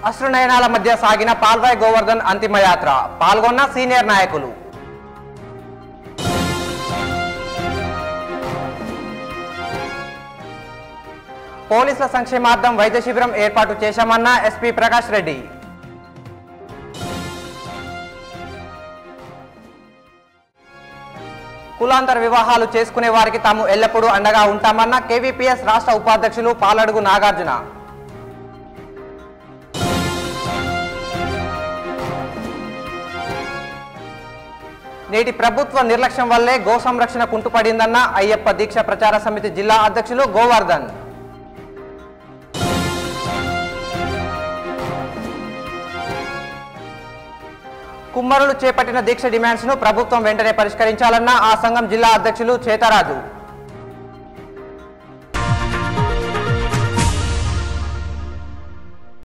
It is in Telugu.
అశ్రునయనాల మధ్య సాగిన పాల్వాయ్ గోవర్ధన్ అంతిమయాత్ర పాల్గొన్న సీనియర్ నాయకులు పోలీసుల సంక్షేమార్థం వైద్య శిబిరం ఏర్పాటు చేశామన్న ఎస్పీ ప్రకాష్ రెడ్డి కులాంతర వివాహాలు చేసుకునే వారికి తాము ఎల్లప్పుడూ అండగా ఉంటామన్న కేవీపీఎస్ రాష్ట్ర ఉపాధ్యక్షులు పాలడుగు నాగార్జున నేటి ప్రభుత్వ నిర్లక్ష్యం వల్లే గో సంరక్షణ కుంటుపడిందన్న అయ్యప్ప దీక్ష ప్రచార సమితి జిల్లా అధ్యక్షులు గోవర్ధన్ కుమ్మరులు చేపట్టిన దీక్ష డిమాండ్స్ ను ప్రభుత్వం వెంటనే పరిష్కరించాలన్న ఆ సంఘం జిల్లా అధ్యక్షులు చేతరాజు